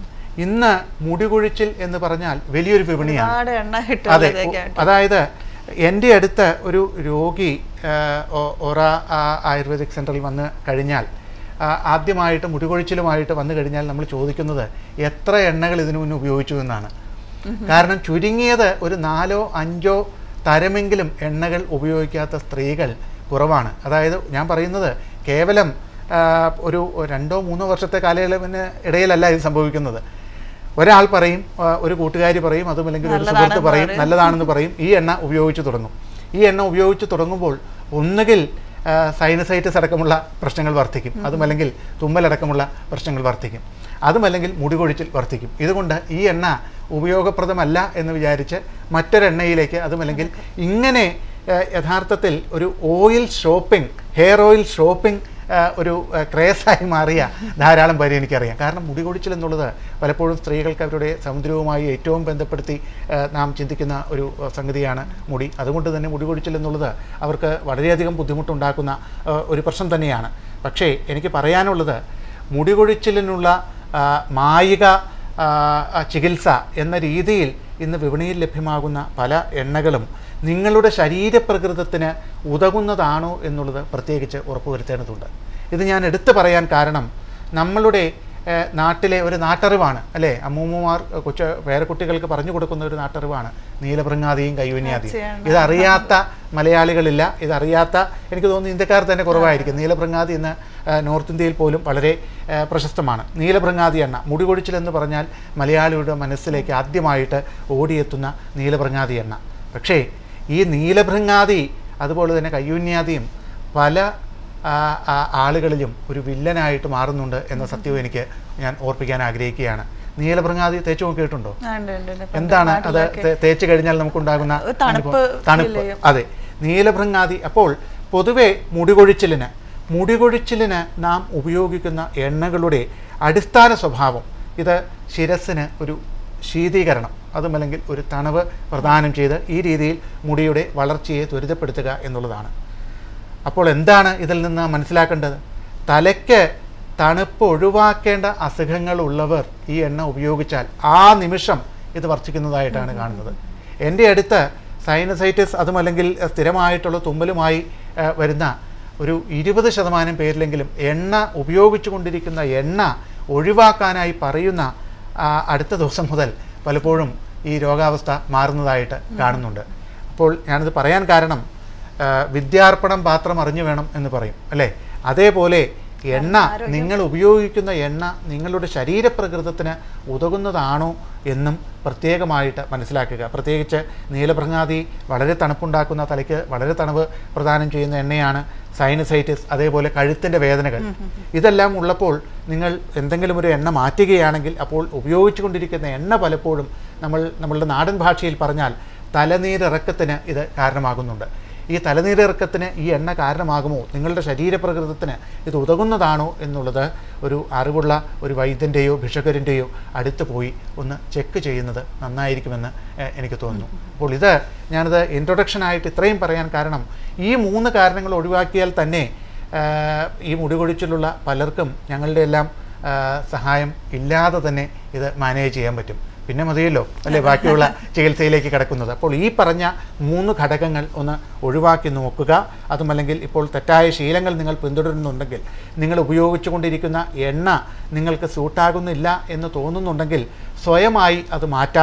ഇന്ന് മുടികൊഴിച്ചിൽ എന്ന് പറഞ്ഞാൽ വലിയൊരു വിപണിയാണ് ഒരുപാട് എണ്ണ അതെ കിട്ടുന്നതൊക്കെയാണ് അതായത് എൻ്റെ അടുത്ത് ഒരു രോഗി ആ, ഒ- ഒറ ആ, ആയുർവേദിക് സെൻറ്ററിൽ വന്ന് കഴിഞ്ഞാൽ ആ, ആദ്യമായിട്ട് മുടികൊഴിച്ചിലുമായിട്ട് വന്നു കഴിഞ്ഞാൽ നമ്മൾ ചോദിക്കുന്നത് എത്ര എണ്ണകൾ ഇതിനു മുന്നേ ഉപയോഗിച്ചു എന്നാണ് കാരണം ചുരുങ്ങിയത് ഒരു നാലോ അഞ്ചോ തരമെങ്കിലും എണ്ണകൾ ഉപയോഗിക്കാത്ത സ്ത്രീകൾ കുറവാണ് അതായത് ഞാൻ പറയുന്നത് കേവലം ആ, ഒരു രണ്ടോ മൂന്നോ വർഷത്തെ കാലയളവിന് ഇടയിലല്ല ഇത് സംഭവിക്കുന്നത് ഒരാൾ പറയും ആ, ഒരു കൂട്ടുകാരി പറയും അതുമല്ലെങ്കിൽ ഒരു സുഹൃത്ത് നല്ലതാണെന്ന് പറയും പറയും. നല്ലതാണെന്ന് പറയും ഈ എണ്ണ ഉപയോഗിച്ച് തുടങ്ങും ഈ എണ്ണ ഉപയോഗിച്ച് തുടങ്ങുമ്പോൾ ഒന്നുകിൽ സൈനസൈറ്റിസ് അടക്കമുള്ള പ്രശ്നങ്ങൾ വർദ്ധിക്കും അതുമല്ലെങ്കിൽ തുമ്മലടക്കമുള്ള പ്രശ്നങ്ങൾ വർദ്ധിക്കും അതുമല്ലെങ്കിൽ മുടികൊഴിച്ചിൽ വർദ്ധിക്കും ഇതുകൊണ്ട് ഈ എണ്ണ ഉപയോഗപ്രദമല്ല എന്ന് വിചാരിച്ച് മറ്റൊരെണ്ണയിലേക്ക് അതുമല്ലെങ്കിൽ ഇങ്ങനെ ആ, യഥാർത്ഥത്തിൽ ഒരു oil shopping hair oil shopping ഒരു ക്രേസായി മാറിയ ധാരാളം പേരെ എനിക്കറിയാം കാരണം മുടി കൊഴിച്ചിൽ എന്നുള്ളത് പലപ്പോഴും സ്ത്രീകൾക്ക് അവരുടെ സൗന്ദര്യവുമായി ഏറ്റവും ബന്ധപ്പെടുത്തി ആ, നാം ചിന്തിക്കുന്ന ഒരു ആ, സംഗതിയാണ് മുടി അതുകൊണ്ട് തന്നെ മുടി കൊഴിച്ചിൽ എന്നുള്ളത് അവർക്ക് വളരെയധികം ബുദ്ധിമുട്ടുണ്ടാക്കുന്ന ആ, ഒരു പ്രശ്നം തന്നെയാണ് പക്ഷേ എനിക്ക് പറയാനുള്ളത് മുടി കൊഴിച്ചിലിനുള്ള ആ, മായിക ആ, ആ, ചികിത്സ എന്ന രീതിയിൽ ഇന്ന് വിപണിയിൽ ലഭ്യമാകുന്ന പല എണ്ണകളും നിങ്ങളുടെ ശരീരപ്രകൃതത്തിന് ഉതകുന്നതാണോ എന്നുള്ളത് പ്രത്യേകിച്ച് ഉറപ്പുവരുത്തേണ്ടതുണ്ട് ഇത് ഞാൻ എടുത്തു പറയാൻ കാരണം നമ്മളുടെ ഏഹ്, നാട്ടിലെ ഒരു നാട്ടറിവാണ് അല്ലേ അമ്മൂമ്മമാർ ഏഹ്, കൊച്ചു പേരക്കുട്ടികൾക്ക് പറഞ്ഞു കൊടുക്കുന്ന ഒരു നാട്ടറിവാണ് നീലഭൃങ്ങാതിയും കൈവന്യാതിയും തീർച്ചയാണ്. ഇതറിയാത്ത മലയാളികളില്ല ഇതറിയാത്ത എനിക്ക് തോന്നുന്നു ഇന്ത്യക്കാർ തന്നെ കുറവായിരിക്കും നീലഭൃങ്ങാതി ഇന്ന് ഏഹ്, നോർത്ത് ഇന്ത്യയിൽ പോലും വളരെ ഏഹ്, പ്രശസ്തമാണ് നീലഭൃങ്ങാതി എണ്ണ മുടികൊഴിച്ചിൽ എന്ന് പറഞ്ഞാൽ മലയാളിയുടെ മനസ്സിലേക്ക് ആദ്യമായിട്ട് ഓടിയെത്തുന്ന നീലഭൃങ്ങാതി എണ്ണ പക്ഷേ ഈ നീലഭൃങ്ങാതി അതുപോലെ തന്നെ കയ്യൂന്യാതിയും പല ആ, ആ, ആളുകളിലും ഒരു വില്ലനായിട്ട് മാറുന്നുണ്ട് എന്ന സത്യവും എനിക്ക് ഞാൻ ഓർപ്പിക്കാൻ ആഗ്രഹിക്കുകയാണ് നീലഭൃങ്ങാതി തേച്ച് നോക്കിയിട്ടുണ്ടോ ആ, ഉണ്ട്, ഉണ്ട്, ഉണ്ട്. എന്താണ് അത് നാട്ടിലൊക്കെ തേ- തേച്ച് കഴിഞ്ഞാൽ നമുക്കുണ്ടാകുന്ന ഒരു തണുപ്പ് അനുഭവം? feel തണുപ്പ് ചെയ്യും. അതെ നീലഭൃങ്ങാതി അപ്പോൾ പൊതുവെ മുടികൊഴിച്ചിലിന് മുടികൊഴിച്ചിലിന് നാം ഉപയോഗിക്കുന്ന എണ്ണകളുടെ അടിസ്ഥാന സ്വഭാവം ഇത് ശിരസിന് ഒരു ശീതീകരണം അതുമല്ലെങ്കിൽ ഒരു തണവ് പ്രദാനം ചെയ്ത് ഈ രീതിയിൽ മുടിയുടെ വളർച്ചയെ ത്വരിതപ്പെടുത്തുക എന്നുള്ളതാണ് അപ്പോൾ എന്താണ് ഇതിൽ നിന്ന് മനസ്സിലാക്കേണ്ടത് തലയ്ക്ക് തണുപ്പ് ഒഴിവാക്കേണ്ട അസുഖങ്ങളുള്ളവർ ഈ എണ്ണ ഉപയോഗിച്ചാൽ ആ നിമിഷം ഇത് വർദ്ധിക്കുന്നതായിട്ടാണ് കാണുന്നത് എൻ്റെ അടുത്ത് സൈനസൈറ്റിസ് അതുമല്ലെങ്കിൽ സ്ഥിരമായിട്ടുള്ള തുമ്മലുമായി ആ, വരുന്ന ഒരു ഇരുപത് ശതമാനം പേരിലെങ്കിലും എണ്ണ ഉപയോഗിച്ചു കൊണ്ടിരിക്കുന്ന എണ്ണ ഒഴിവാക്കാനായി പറയുന്ന ആ, അടുത്ത ദിവസം മുതൽ പലപ്പോഴും ഈ രോഗാവസ്ഥ മാറുന്നതായിട്ട് കാണുന്നുണ്ട് അപ്പോൾ ഞാനിത് പറയാൻ കാരണം ആ, വിദ്യാർപ്പണം പാത്രം അറിഞ്ഞു വേണം എന്ന് പറയും അല്ലേ അതേപോലെ എണ്ണ നിങ്ങൾ ഉപയോഗിക്കുന്ന എണ്ണ നിങ്ങളുടെ ശരീരപ്രകൃതത്തിന് ഉതകുന്നതാണോ എന്നും പ്രത്യേകമായിട്ട് മനസ്സിലാക്കുക പ്രത്യേകിച്ച് നീലഭൃങ്ങാതി വളരെ തണുപ്പുണ്ടാക്കുന്ന തലയ്ക്ക് വളരെ തണുപ്പ് പ്രദാനം ചെയ്യുന്ന എണ്ണയാണ് സൈനസൈറ്റിസ് അതേപോലെ കഴുത്തിൻ്റെ വേദനകൾ ഇതെല്ലാം ഉള്ളപ്പോൾ നിങ്ങൾ എന്തെങ്കിലും ഒരു എണ്ണ മാറ്റുകയാണെങ്കിൽ അപ്പോൾ ഉപയോഗിച്ചുകൊണ്ടിരിക്കുന്ന എണ്ണ പലപ്പോഴും നമ്മൾ നമ്മളുടെ നാടൻ ഭാഷയിൽ പറഞ്ഞാൽ തലനീരിറക്കത്തിന് ഇത് കാരണമാകുന്നുണ്ട് ഈ തലനീരിറക്കത്തിന് ഈ എണ്ണ കാരണമാകുമോ നിങ്ങളുടെ ശരീരപ്രകൃതത്തിന് ഇത് ഉതകുന്നതാണോ എന്നുള്ളത് ഒരു അറിവുള്ള ഒരു വൈദ്യൻ്റെയോ ഭിഷകരൻ്റെയോ അടുത്ത് പോയി ഒന്ന് ചെക്ക് ചെയ്യുന്നത് നന്നായിരിക്കുമെന്ന് എ- എനിക്ക് തോന്നുന്നു അപ്പോൾ ഇത് ഞാനിത് ഇൻട്രൊഡക്ഷനായിട്ട് ഇത്രയും പറയാൻ കാരണം ഈ മൂന്ന് കാരണങ്ങൾ ഒഴിവാക്കിയാൽ തന്നെ ആ, ഈ മുടികൊഴിച്ചിലുള്ള പലർക്കും ഞങ്ങളുടെ എല്ലാം ആ, സഹായം ഇല്ലാതെ തന്നെ ഇത് മാനേജ് ചെയ്യാൻ പറ്റും പിന്നെ മതിയല്ലോ അല്ലേ ബാക്കിയുള്ള ചികിത്സയിലേക്ക് കിടക്കുന്നത് അപ്പോൾ ഈ പറഞ്ഞ മൂന്ന് ഘടകങ്ങൾ ഒന്ന് ഒഴിവാക്കി നോക്കുക അതുമല്ലെങ്കിൽ ഇപ്പോൾ തെറ്റായ ശീലങ്ങൾ നിങ്ങൾ പിന്തുടരുന്നുണ്ടെങ്കിൽ നിങ്ങൾ ഉപയോഗിച്ചുകൊണ്ടിരിക്കുന്ന എണ്ണ നിങ്ങൾക്ക് സൂട്ടാകുന്നില്ല എന്ന് തോന്നുന്നുണ്ടെങ്കിൽ സ്വയമായി അത് മാറ്റാതെ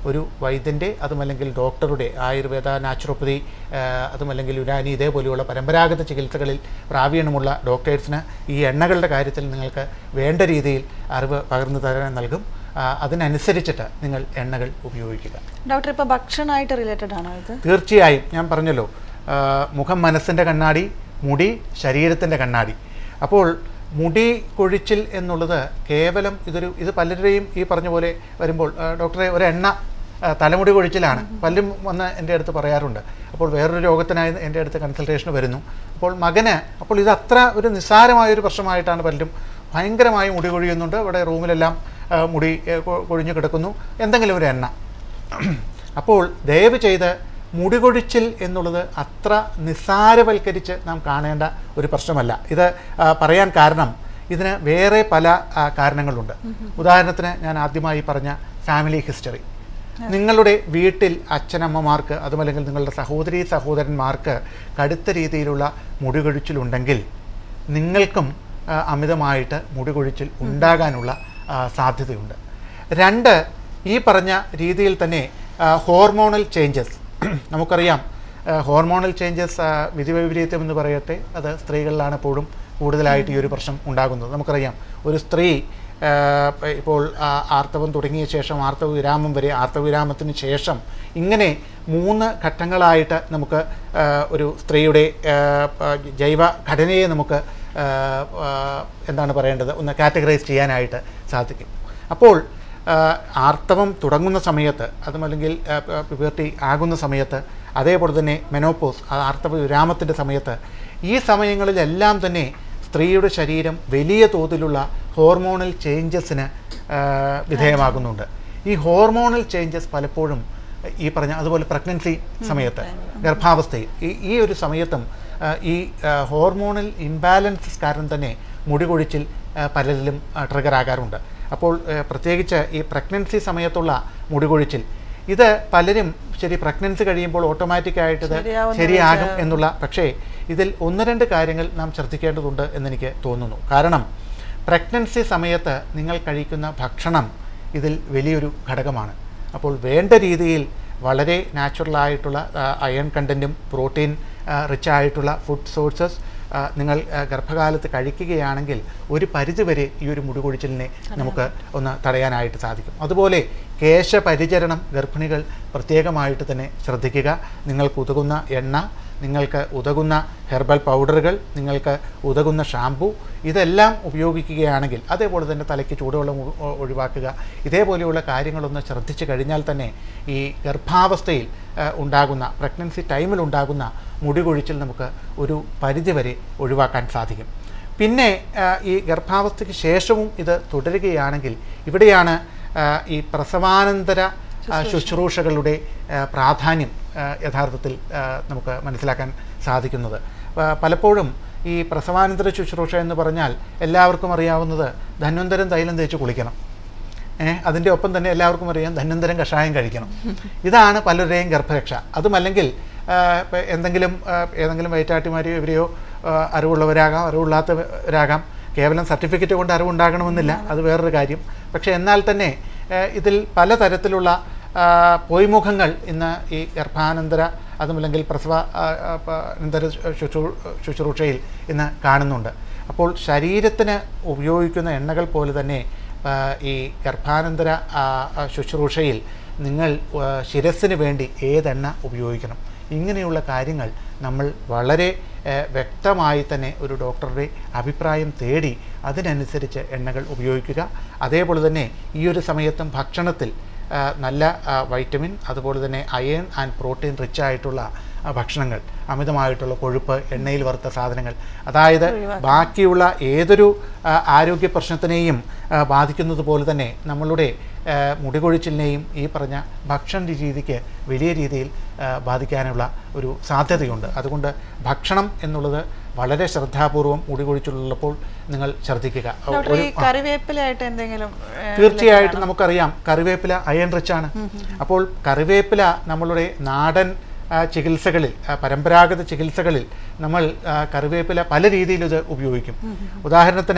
ഒരു വൈദ്യൻ്റെ അതുമല്ലെങ്കിൽ ഡോക്ടറുടെ ആയുർവേദ നാച്ചുറോപ്പതി ആ, അതുമല്ലെങ്കിൽ യുനാനി ഇതേപോലെയുള്ള പരമ്പരാഗത ചികിത്സകളിൽ പ്രാവീണ്യമുള്ള ഡോക്ടേഴ്സിന് ഈ എണ്ണകളുടെ കാര്യത്തിൽ നിങ്ങൾക്ക് വേണ്ട രീതിയിൽ അറിവ് പകർന്നു തരാൻ നൽകും ആ, അതിനനുസരിച്ചിട്ട് നിങ്ങൾ എണ്ണകൾ ഉപയോഗിക്കുക ഡോക്ടർ ഇപ്പോൾ ഭക്ഷണമായിട്ട് റിലേറ്റഡ് ആണോ ഇത് തീർച്ചയായും ഞാൻ പറഞ്ഞല്ലോ ആ, മുഖം മനസ്സിൻ്റെ കണ്ണാടി മുടി ശരീരത്തിൻ്റെ കണ്ണാടി അപ്പോൾ മുടി കൊഴിച്ചിൽ എന്നുള്ളത് കേവലം ഇതൊരു ഇത് പലരുടെയും ഈ പറഞ്ഞ പോലെ വരുമ്പോൾ ആ, ഡോക്ടറെ ഒരു എണ്ണ ആ, തലമുടി കൊഴിച്ചിലാണ് പലരും വന്ന് എൻ്റെ അടുത്ത് പറയാറുണ്ട് അപ്പോൾ വേറൊരു രോഗത്തിനായി എൻ്റെ അടുത്ത് കൺസൾട്ടേഷന് വരുന്നു അപ്പോൾ മകന് അപ്പോൾ ഇത് അത്ര ഒരു നിസ്സാരമായൊരു പ്രശ്നമായിട്ടാണ് പലരും ഭയങ്കരമായി മുടി കൊഴിയുന്നുണ്ട് ഇവിടെ റൂമിലെല്ലാം ആ, മുടി ഏ, കൊ- കൊഴിഞ്ഞു കിടക്കുന്നു എന്തെങ്കിലും ഒരു എണ്ണ അപ്പോൾ ദയവ് ചെയ്ത് മുടികൊഴിച്ചിൽ എന്നുള്ളത് അത്ര നിസ്സാരവൽക്കരിച്ച് നാം കാണേണ്ട ഒരു പ്രശ്നമല്ല ഇത് ആ, പറയാൻ കാരണം ഇതിന് വേറെ പല ആ, കാരണങ്ങളുണ്ട് ഉദാഹരണത്തിന് ഞാൻ ആദ്യമായി പറഞ്ഞ ഫാമിലി ഹിസ്റ്ററി നിങ്ങളുടെ വീട്ടിൽ അച്ഛനമ്മമാർക്ക് അതുമല്ലെങ്കിൽ നിങ്ങളുടെ സഹോദരി സഹോദരന്മാർക്ക് കടുത്ത രീതിയിലുള്ള മുടികൊഴിച്ചിലുണ്ടെങ്കിൽ നിങ്ങൾക്കും ആ, അമിതമായിട്ട് മുടികൊഴിച്ചിൽ ഉണ്ടാകാനുള്ള ആ, സാധ്യതയുണ്ട് രണ്ട് ഈ പറഞ്ഞ രീതിയിൽ തന്നെ ആ, ഹോർമോണൽ ചേഞ്ചസ് നമുക്കറിയാം ആ, ഹോർമോണൽ ചേഞ്ചസ് ആ, വിധിവൈപരീത്യം എന്ന് പറയട്ടെ അത് സ്ത്രീകളിലാണ് എപ്പോഴും കൂടുതലായിട്ട് ഈ ഒരു പ്രശ്നം ഉണ്ടാകുന്നത് നമുക്കറിയാം ഒരു സ്ത്രീ ആ, ഇപ്പോൾ ആ, ആർത്തവം തുടങ്ങിയ ശേഷം ആർത്തവ വിരാമം വരെ ആർത്തവ വിരാമത്തിന് ശേഷം ഇങ്ങനെ മൂന്ന് ഘട്ടങ്ങളായിട്ട് നമുക്ക് ആ, ഒരു സ്ത്രീയുടെ ആ, ആ, ജൈവ ഘടനയെ നമുക്ക് ആ, ആ, എന്താണ് പറയേണ്ടത് ഒന്ന് കാറ്റഗറൈസ് ചെയ്യാനായിട്ട് സാധിക്കും അപ്പോൾ ആ, ആർത്തവം തുടങ്ങുന്ന സമയത്ത് അതുമല്ലെങ്കിൽ പ്യൂബർട്ടി ആകുന്ന സമയത്ത് അതേപോലെ തന്നെ മെനോപ്പോസ് ആർത്തവ വിരാമത്തിൻ്റെ സമയത്ത് ഈ സമയങ്ങളിലെല്ലാം തന്നെ സ്ത്രീയുടെ ശരീരം വലിയ തോതിലുള്ള ഹോർമോണൽ ചേഞ്ചസിന് വിധേയമാകുന്നുണ്ട് ഈ ഹോർമോണൽ ചേഞ്ചസ് പലപ്പോഴും ഈ പറഞ്ഞ അതുപോലെ പ്രഗ്നൻസി സമയത്ത് ഗർഭാവസ്ഥയിൽ ഈ ഈ ഒരു സമയത്തും ആ, ഈ ആ, ഹോർമോണൽ ഇംബാലൻസസ് കാരണം തന്നെ മുടി കൊഴിച്ചിൽ ആ, പലരിലും ട്രിഗർ ആകാറുണ്ട് അപ്പോൾ ആ, പ്രത്യേകിച്ച് ഈ പ്രഗ്നൻസി സമയത്തുള്ള മുടി കൊഴിച്ചിൽ ഇത് പലരും ശരി പ്രഗ്നൻസി കഴിയുമ്പോൾ ഓട്ടോമാറ്റിക്കായിട്ട് ഇത് ശരിയാവുന്ന ശരിയാകും എന്നുള്ള പക്ഷേ ഇതിൽ ഒന്ന് രണ്ട് കാര്യങ്ങൾ നാം ശ്രദ്ധിക്കേണ്ടതുണ്ട് എന്നെനിക്ക് തോന്നുന്നു കാരണം പ്രഗ്നൻസി സമയത്ത് നിങ്ങൾ കഴിക്കുന്ന ഭക്ഷണം ഇതിൽ വലിയൊരു ഘടകമാണ് അപ്പോൾ വേണ്ട രീതിയിൽ വളരെ നാച്ചുറലായിട്ടുള്ള അയൺ കണ്ടൻറ്റും പ്രോട്ടീൻ റിച്ച് ആയിട്ടുള്ള ഫുഡ് സോഴ്സസ് നിങ്ങൾ ആ, ഗർഭകാലത്ത് കഴിക്കുകയാണെങ്കിൽ ഒരു പരിധിവരെ ഈ ഒരു മുടികൊഴിച്ചിലിനെ നമുക്ക് ഒന്ന് തടയാനായിട്ട് സാധിക്കും അതുപോലെ കേശപരിചരണം ഗർഭിണികൾ പ്രത്യേകമായിട്ട് തന്നെ ശ്രദ്ധിക്കുക നിങ്ങൾക്ക് ഉതകുന്ന എണ്ണ നിങ്ങൾക്ക് ഉതകുന്ന ഹെർബൽ പൗഡറുകൾ നിങ്ങൾക്ക് ഉതകുന്ന ഷാമ്പു ഇതെല്ലാം ഉപയോഗിക്കുകയാണെങ്കിൽ അതേപോലെ തന്നെ തലയ്ക്ക് ചൂടുവെള്ളം ഒ- ഒ- ഒഴിവാക്കുക ഇതേപോലെയുള്ള കാര്യങ്ങളൊന്ന് ശ്രദ്ധിച്ചു കഴിഞ്ഞാൽ തന്നെ ഈ ഗർഭാവസ്ഥയിൽ ആ, ഉണ്ടാകുന്ന പ്രഗ്നൻസി ടൈമിൽ ഉണ്ടാകുന്ന മുടി കൊഴിച്ചിൽ നമുക്ക് ഒരു പരിധിവരെ ഒഴിവാക്കാൻ സാധിക്കും പിന്നെ ആ, ഈ ഗർഭാവസ്ഥയ്ക്ക് ശേഷവും ഇത് തുടരുകയാണെങ്കിൽ ഇവിടെയാണ് ആ, ഈ പ്രസവാനന്തര ആ, ശുശ്രൂഷകളുടെ ആ, പ്രാധാന്യം ആ, യഥാർത്ഥത്തിൽ ആ, നമുക്ക് മനസ്സിലാക്കാൻ സാധിക്കുന്നത് പ- പലപ്പോഴും ഈ പ്രസവാനന്തര ശുശ്രൂഷ എന്ന് പറഞ്ഞാൽ എല്ലാവർക്കും അറിയാവുന്നത് ധന്വന്തരം തൈലം തേച്ച് കുളിക്കണം ഏഹ് അതിൻ്റെ ഒപ്പം തന്നെ എല്ലാവർക്കും അറിയാം ധന്വന്തരം കഷായം കഴിക്കണം ഇതാണ് പലരുടെയും ഗർഭരക്ഷ അതുമല്ലെങ്കിൽ ആ, ഇപ്പം എന്തെങ്കിലും ആ, ഏതെങ്കിലും വയറ്റാട്ടിമാരെയോ ഇവരെയോ ആ, അറിവുള്ളവരാകാം അറിവില്ലാത്തവരാകാം കേവലം സർട്ടിഫിക്കറ്റ് കൊണ്ട് അറിവുണ്ടാകണമെന്നില്ല അത് വേറൊരു കാര്യം പക്ഷേ എന്നാൽ തന്നെ ആ, ഇതിൽ പലതരത്തിലുള്ള ആ, പൊയ്മുഖങ്ങൾ ഇന്ന് ഈ ഗർഭാനന്തര അതുമല്ലെങ്കിൽ പ്രസവ ആ, ആ, പ- അനന്തര ശുശ്രൂ- ശുശ്രൂഷയിൽ ഇന്ന് കാണുന്നുണ്ട് അപ്പോൾ ശരീരത്തിന് ഉപയോഗിക്കുന്ന എണ്ണകൾ പോലെ തന്നെ ആ, ഈ ഗർഭാനന്തര ആ, ആ, ശുശ്രൂഷയിൽ നിങ്ങൾ ആ, ശിരസ്സിന് വേണ്ടി ഏതെണ്ണ ഉപയോഗിക്കണം ഇങ്ങനെയുള്ള കാര്യങ്ങൾ നമ്മൾ വളരെ ആ, വ്യക്തമായി തന്നെ ഒരു ഡോക്ടറുടെ അഭിപ്രായം തേടി അതിനനുസരിച്ച് എണ്ണകൾ ഉപയോഗിക്കുക അതേപോലെ തന്നെ ഈ ഒരു സമയത്തും ഭക്ഷണത്തിൽ ആ, നല്ല ആ, വൈറ്റമിൻ അതുപോലെ തന്നെ അയൺ ആൻഡ് പ്രോട്ടീൻ റിച്ച് ആയിട്ടുള്ള ആ, ഭക്ഷണങ്ങൾ അമിതമായിട്ടുള്ള കൊഴുപ്പ് എണ്ണയിൽ വറുത്ത സാധനങ്ങൾ അതായത് ബാക്കിയുള്ള ഏതൊരു ആ, ആരോഗ്യ പ്രശ്നത്തിനെയും ആ, ബാധിക്കുന്നത് പോലെ തന്നെ നമ്മളുടെ ആ, മുടികൊഴിച്ചിലിനെയും ഈ പറഞ്ഞ ഭക്ഷണ രീതിക്ക് വലിയ രീതിയിൽ ആ, ബാധിക്കാനുള്ള ഒരു സാധ്യതയുണ്ട് അതുകൊണ്ട് ഭക്ഷണം എന്നുള്ളത് വളരെ ശ്രദ്ധാപൂർവം മുടികൊഴിച്ചിലുള്ളപ്പോൾ നിങ്ങൾ ശ്രദ്ധിക്കുക ഡോക്ടർ ഒരു ഈ കറിവേപ്പിലായിട്ട് എന്തെങ്കിലും ഏ, തീർച്ചയായിട്ടും നമുക്കറിയാം കറിവേപ്പില അയൺ റിച്ച് ആണ് അപ്പോൾ കറിവേപ്പില നമ്മളുടെ നാടൻ ആ, ചികിത്സകളിൽ ആ, പരമ്പരാഗത ചികിത്സകളിൽ നമ്മൾ ആ, കറിവേപ്പില പല രീതിയിൽ ഇത് ഉപയോഗിക്കും ഉദാഹരണത്തിന്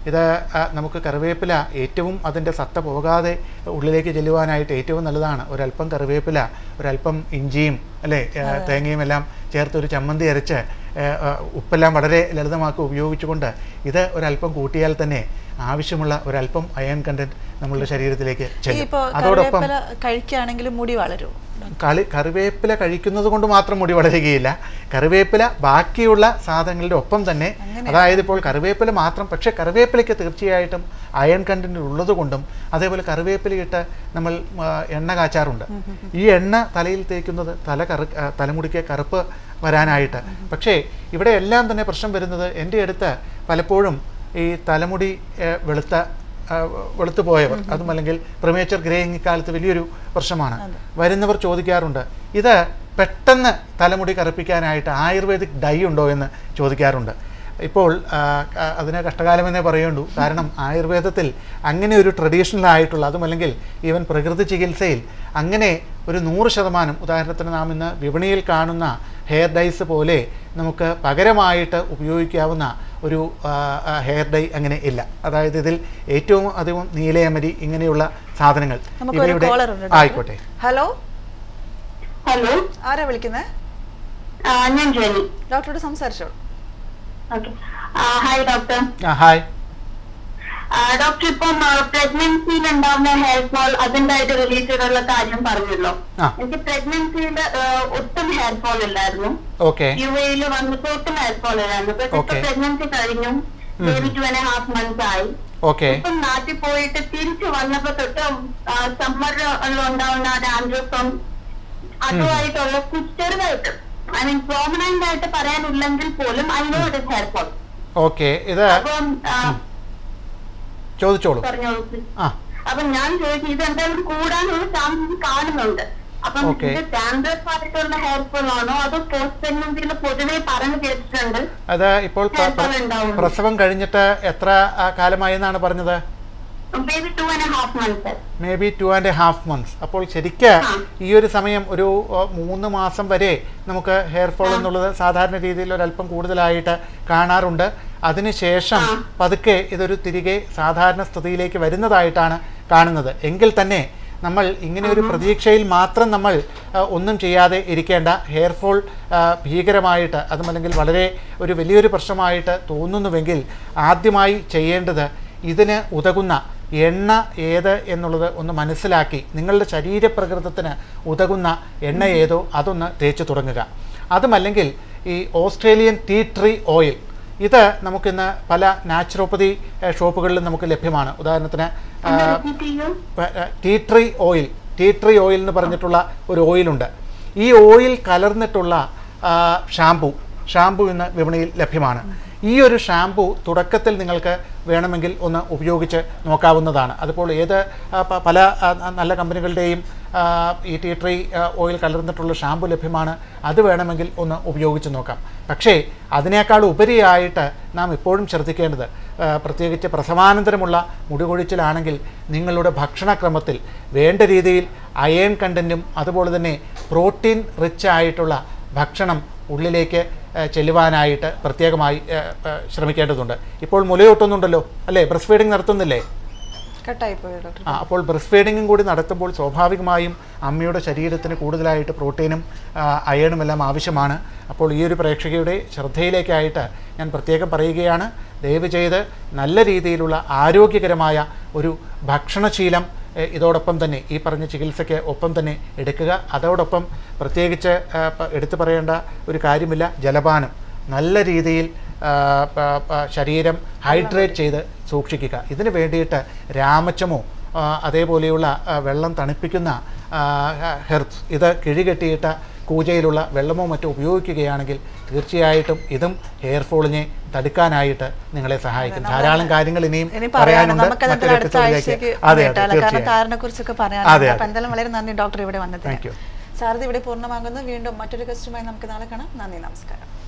ഇത് ആ, നമുക്ക് കറിവേപ്പില ഏറ്റവും അതിൻ്റെ സത്ത പോകാതെ ഉള്ളിലേക്ക് ചെല്ലുവാനായിട്ട് ഏറ്റവും നല്ലതാണ് ഒരല്പം കറിവേപ്പില ഒരല്പം ഇഞ്ചിയും അല്ലേ ആ, തേങ്ങയും എല്ലാം ചേർത്ത് ഒരു ചമ്മന്തി അരച്ച് ആ, ആ, ഉപ്പെല്ലാം വളരെ ലളിതമാക്കി ഉപയോഗിച്ചുകൊണ്ട് ഇത് ഒരല്പം കൂട്ടിയാൽ തന്നെ ആവശ്യമുള്ള ഒരല്പം അയൺ കണ്ടന്റ് നമ്മളുടെ ശരീരത്തിലേക്ക് ഈ ചെല്ലും ഇപ്പൊ അതോടൊപ്പം കറിവേപ്പില കഴിക്കുകയാണെങ്കിൽ മുടി വളരും കളി കറിവേപ്പില കഴിക്കുന്നത് കൊണ്ട് മാത്രം മുടി വളരുകയില്ല കറിവേപ്പില ബാക്കിയുള്ള സാധനങ്ങളുടെ ഒപ്പം തന്നെ അതായത് ഇപ്പോൾ കറിവേപ്പില മാത്രം പക്ഷേ കറിവേപ്പിലയ്ക്ക് തീർച്ചയായിട്ടും അയൺ കണ്ടന്റ് ഉള്ളത് കൊണ്ടും അതേപോലെ കറിവേപ്പിലയിട്ട് നമ്മൾ ആ, എണ്ണ കാച്ചാറുണ്ട് ഈ എണ്ണ തലയിൽ തേക്കുന്നത് തല കറു ആ, തലമുടിക്ക് കറുപ്പ് വരാനായിട്ട് പക്ഷേ ഇവിടെ എല്ലാം തന്നെ പ്രശ്നം വരുന്നത് എൻ്റെ അടുത്ത് പലപ്പോഴും ഈ തലമുടി ഏ, വെളുത്ത ആ, വെളുത്തു പോയവർ അതും അല്ലെങ്കിൽ പ്രമേച്ചർ ഗ്രേയിങ് ഇക്കാലത്ത് വലിയൊരു പ്രശ്നമാണ് വരുന്നവർ ചോദിക്കാറുണ്ട് ഇത് പെട്ടെന്ന് തലമുടി കറുപ്പിക്കാനായിട്ട് ആയുർവേദിക് ഡൈ ഉണ്ടോ എന്ന് ചോദിക്കാറുണ്ട് ഇപ്പോൾ ആ, ക- അതിന് കഷ്ടകാലമെന്നേ പറയുള്ളൂ കാരണം ആയുർവേദത്തിൽ അങ്ങനെ ഒരു ട്രഡീഷണൽ ആയിട്ടുള്ള അതും അല്ലെങ്കിൽ ഈവൻ പ്രകൃതി ചികിത്സയിൽ അങ്ങനെ ഒരു നൂറ് ശതമാനം ഉദാഹരണത്തിന് നാം ഇന്ന് വിപണിയിൽ കാണുന്ന ഹെയർ ഡൈസ് പോലെ നമുക്ക് പകരമായിട്ട് ഉപയോഗിക്കാവുന്ന ഒരു ആ, ആ, ഹെയർ ഡൈ അങ്ങനെ ഇല്ല അതായത് ഇതിൽ ഏറ്റവും അധികം നീലയമരി ഇങ്ങനെയുള്ള സാധനങ്ങൾ നമുക്കൊരു ഇവയുടെ കോളർ ഉണ്ട് ആയിക്കോട്ടെ ഹലോ ഹലോ ആരാ വിളിക്കുന്നത് ആ, ഞാൻ ജെനി ഡോക്ടറോട് സംസാരിച്ചോളൂ ഓക്കെ ഹായ് ഡോക്ടർ ആ ഹായ് ആ, ഡോക്ടർ ഇപ്പം പ്രഗ്നൻസിയിൽ ഉണ്ടാവുന്ന ഹെയർ ഫോൾ അതിന്റെ ആയിട്ട് റിലേറ്റഡ് ഉള്ള കാര്യം പറഞ്ഞല്ലോ ആ. എനിക്ക് പ്രഗ്നൻസിയിൽ ഒട്ടും ഹെയർ ഫോൾ ഇല്ലായിരുന്നു ഓക്കെ യു എയിൽ വന്നിട്ട് ഒട്ടും ഹെയർ ഫോൾ ഇല്ലായിരുന്നു പക്ഷെ ഇപ്പൊ Okay. പ്രഗ്നൻസി കഴിഞ്ഞു baby two and half months ആയി ഓക്കെ ഇപ്പം നാട്ടിൽ പോയിട്ട് തിരിച്ചു വന്നപ്പോ തൊട്ട് സമ്മറിൽ ഉണ്ടാവുന്ന ഡാൻഡ്രഫും അതുമായിട്ടുള്ള ചെറുതായിട്ട് ഐ മീൻ പെർമനന്റ് ആയിട്ട് പറയാനില്ലെങ്കിൽ പോലും I know it hair fall okay ഇത് അപ്പം ആ, ചോദിച്ചോളൂ പറഞ്ഞോളൂ ആ അപ്പൊ ഞാൻ ചോദിച്ചു ഇത് എന്തായാലും കൂടാനുള്ള ചാൻസസ് കാണുന്നുണ്ട് അപ്പം Okay. ഇത് ഡാൻഡ്രഫ് ആയിട്ടുള്ള ഹെയർ ഫോൾ ആണോ അതോ പോസ്റ്റ് പ്രഗ്നൻസിയിൽ പൊതുവെ പറഞ്ഞു കേട്ടിട്ടുണ്ട് അത് ഇപ്പോൾ പ്ര- Hair fall പ്ര- ഉണ്ടാവും. പ്രസവം കഴിഞ്ഞിട്ട് എത്ര ആ, കാലമായി എന്നാണ് പറഞ്ഞത് baby two and half months may be two and half months അപ്പോൾ ശരിക്ക് ആ. ഈ ഒരു സമയം ഒരു ആ, മൂന്ന് മാസം വരെ നമുക്ക് ഹെയർ ഫോൾ എന്നുള്ളത് സാധാരണ രീതിയിൽ ഒരല്പം കൂടുതലായിട്ട് കാണാറുണ്ട് അതിനുശേഷം ആ. പതുക്കെ ഇതൊരു തിരികെ സാധാരണ സ്ഥിതിയിലേക്ക് വരുന്നതായിട്ടാണ് കാണുന്നത് എങ്കിൽ തന്നെ നമ്മൾ ഇങ്ങനെ ഒരു പ്രതീക്ഷയിൽ മാത്രം നമ്മൾ ആ, ഒന്നും ചെയ്യാതെ ഇരിക്കേണ്ട ഹെയർ ഫോൾ ആ, ഭീകരമായിട്ട് അതുമല്ലെങ്കിൽ വളരെ ഒരു വലിയൊരു പ്രശ്നമായിട്ട് തോന്നുന്നുവെങ്കിൽ ആദ്യമായി ചെയ്യേണ്ടത് ഇതിന് ഉതകുന്ന എണ്ണ ഏത് എന്നുള്ളത് ഒന്ന് മനസ്സിലാക്കി നിങ്ങളുടെ ശരീരപ്രകൃതത്തിന് ഉതകുന്ന എണ്ണ ഏതോ അതൊന്ന് തേച്ച് തുടങ്ങുക അതുമല്ലെങ്കിൽ ഈ ഓസ്ട്രേലിയൻ ടീ ട്രീ ഓയിൽ ഇത് നമുക്കിന്ന് പല നാച്ചുറോപ്പതി ഏഹ്, ഷോപ്പുകളിലും നമുക്ക് ലഭ്യമാണ് ഉദാഹരണത്തിന് ആ, റിപ്പീറ്റ് ചെയ്യൂ tea tree oil tea tree oil എന്ന് പറഞ്ഞിട്ടുള്ള ഒരു ഓയിലുണ്ട് ഈ ഓയിൽ കലർന്നിട്ടുള്ള ആ, ഷാംപൂ ഷാംപൂ ഇന്ന് വിപണിയിൽ ലഭ്യമാണ് ഈ ഒരു ഷാംപൂ തുടക്കത്തിൽ നിങ്ങൾക്ക് വേണമെങ്കിൽ ഒന്ന് ഉപയോഗിച്ച് നോക്കാവുന്നതാണ് അതിപ്പോൾ ഏത് ആ, പ- പല ആ, നല്ല കമ്പനികളുടെയും ആ, ഈ ടീ ട്രീ ആ, ഓയിൽ കലർന്നിട്ടുള്ള ഷാംപൂ ലഭ്യമാണ് അത് വേണമെങ്കിൽ ഒന്ന് ഉപയോഗിച്ച് നോക്കാം പക്ഷേ അതിനേക്കാൾ ഉപരിയായിട്ട് നാം എപ്പോഴും ശ്രദ്ധിക്കേണ്ടത് ആ, പ്രത്യേകിച്ച് പ്രസവാനന്തരമുള്ള മുടികൊഴിച്ചിലാണെങ്കിൽ നിങ്ങളുടെ ഭക്ഷണക്രമത്തിൽ വേണ്ട രീതിയിൽ അയൺ കണ്ടൻറ്റും അതുപോലെ തന്നെ പ്രോട്ടീൻ റിച്ച് ആയിട്ടുള്ള ഭക്ഷണം ഉള്ളിലേക്ക് ആ, ചെല്ലുവാനായിട്ട് പ്രത്യേകമായി ആ, ആ, ശ്രമിക്കേണ്ടതുണ്ട് ഇപ്പോൾ മുലയൂട്ടുന്നുണ്ടല്ലോ അല്ലേ ബ്രസ്റ്റ് ഫീഡിങ് നടത്തുന്നില്ലേ കട്ടായി പോയി ഡോക്ടർ ആ അപ്പോൾ ബ്രസ്റ്റ് ഫീഡിങ്ങും കൂടി നടത്തുമ്പോൾ സ്വാഭാവികമായും അമ്മയുടെ ശരീരത്തിന് കൂടുതലായിട്ട് പ്രോട്ടീനും ആ, അയണും എല്ലാം ആവശ്യമാണ് അപ്പോൾ ഈ ഒരു പ്രേക്ഷകയുടെ ശ്രദ്ധയിലേക്കായിട്ട് ഞാൻ പ്രത്യേകം പറയുകയാണ് ദയവ് ചെയ്ത് നല്ല രീതിയിലുള്ള ആരോഗ്യകരമായ ഒരു ഭക്ഷണശീലം എ, ഇതോടൊപ്പം തന്നെ ഈ പറഞ്ഞ ചികിത്സയ്ക്ക് ഒപ്പം തന്നെ എടുക്കുക അതോടൊപ്പം പ്രത്യേകിച്ച് ആ, പ- എടുത്തു പറയേണ്ട ഒരു കാര്യമില്ല ജലപാനം നല്ല രീതിയിൽ ആ, പ- പ- ശരീരം ഹൈഡ്രേറ്റ് ചെയ്ത് സൂക്ഷിക്കുക ഇതിന് വേണ്ടിയിട്ട് രാമച്ചമോ ആ, അതേപോലെയുള്ള ആ, വെള്ളം തണുപ്പിക്കുന്ന ഹെർബ്സ് ഇത് കിഴികെട്ടിയിട്ട കൂജയിലുള്ള വെള്ളമോ മറ്റോ ഉപയോഗിക്കുകയാണെങ്കിൽ തീർച്ചയായിട്ടും ഇതും ഹെയർ ഫോളിനെ തടുക്കാനായിട്ട് നിങ്ങളെ സഹായിക്കും ധാരാളം കാര്യങ്ങൾ ഇനിയും ഇനി പറയാനും പറയാനുണ്ട് നമുക്ക് മറ്റൊരു അടുത്ത ആഴ്ചക്ക് എപ്പിസോഡിലേക്ക് അതെ അതെ കേട്ടാലോ കാരണം തീർച്ചയായും താരനെ കുറിച്ചൊക്കെ അതെ, പറയാനുണ്ട് അതെ. അപ്പൊ എന്തായാലും വളരെ നന്ദി ഡോക്ടർ ഇവിടെ വന്നതിന് താങ്ക് യു സാരഥി ഇവിടെ പൂർണ്ണമാകുന്നു വീണ്ടും മറ്റൊരു ഗസ്റ്റുമായി നമുക്ക് നാളെ കാണാം നന്ദി നമസ്കാരം